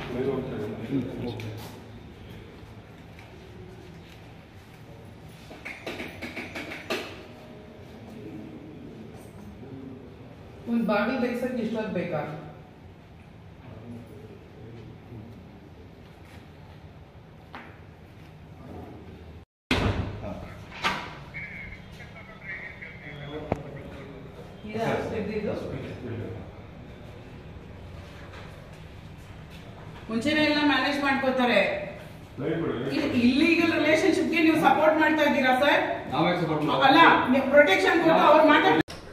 ಒಂದು ಬಾಡಿ ಬೇಯಿಸಕ್ಕೆ ಇಷ್ಟೊತ್ತು ಬೇಕಾ ಇದೆ ಅಷ್ಟು ಇದ್ದಿದ್ದು? ಮುಂಚೆನೆ ಎಲ್ಲ ಮ್ಯಾನೇಜ್ ಮಾಡ್ಕೋತಾರೆ ಇಲ್ಲಿಗಲ್ ರಿಲೇಶನ್ಶಿಪ್ಗೆ ನೀವು ಸಪೋರ್ಟ್ ಮಾಡ್ತಾ ಇದ್ದೀರಾ ಸರ್ ನಾವೇ ಸಪೋರ್ಟ್ ಅಲ್ಲ ಪ್ರೊಟೆಕ್ಷನ್ ಕೊಟ್ಟು ಅವ್ರು ಮಾತಾಡ್ತಾರೆ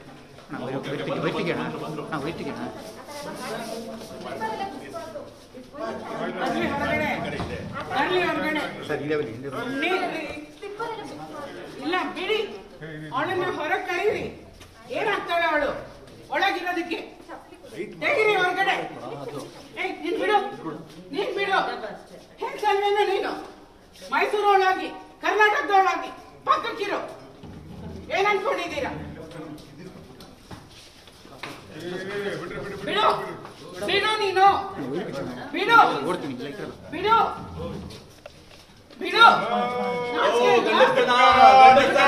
ಬರ್ಲಿ ಹೊರಗಡೆ ಬರ್ಲಿ ಹೊರಗಡೆ ನೀ- ಇಲ್ಲ ಬಿಡಿ ಅವಳನ್ನ ಹೊರಗೆ ಕರೀರಿ ಏನಾಗ್ತಾಳೆ ಅವಳು ಒಳಗಿರೋದಕ್ಕೆ ತೆಗಿರಿ ಹೊರಗಡೆ ಏಯ್ ನೀನ್ ಬಿಡು ನೀನ್ ಬಿಡು ಹೆಂಗಲ್ವೇನ ನೀನು ಮೈಸೂರು ಒಳಗಿ ಕರ್ನಾಟಕದೊಳಗಿ ಪಕ್ಕಕ್ಕಿರು ಏನ್ ಅನ್ಕೊಂಡಿದ್ದೀರಾ ಬಿಡು ಬಿಡು ನೀನು ಬಿಡು ಬಿಡು ಬಿಡು ನಾಚಿಕೆ ಇದೆಯಾ?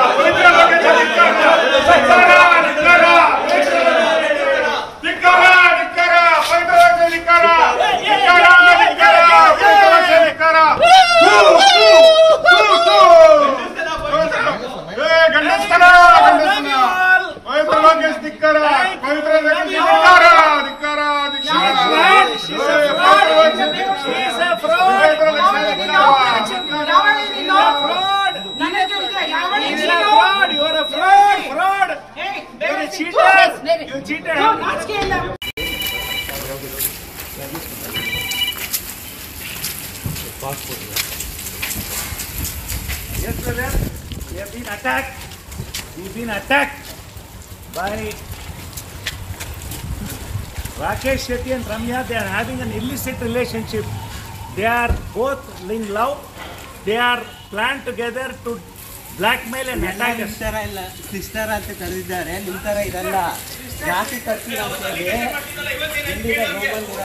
ಯಾವಳಿ ನೀನು? ನನ್ನ ಜೊತೆ ಯಾವಳಿ ನೀನು? ಏಯ್, ಬೇರೆ ಸಿಟ್ಟು. ಥು, ನಾಚಿಕೆ ಇಲ್ಲ. Yes, brother. We have been attacked. We've been attacked by Rakesh Shetty and Ramya. They are having an illicit relationship. They are both in love. They are planned together to blackmail and attack us. ತರ ಇಲ್ಲ sister ಅಂತ ಕರೆದಿದ್ದಾರೆ ನಿಮ್ ತರ ಇದಲ್ಲ ಜಾಸ್ತಿ ಖರ್ಚು ಅಂತ ಹೇಳಿ ಇಲ್ಲಿಗೆ ಹೋಗ್ಬಂದಿರ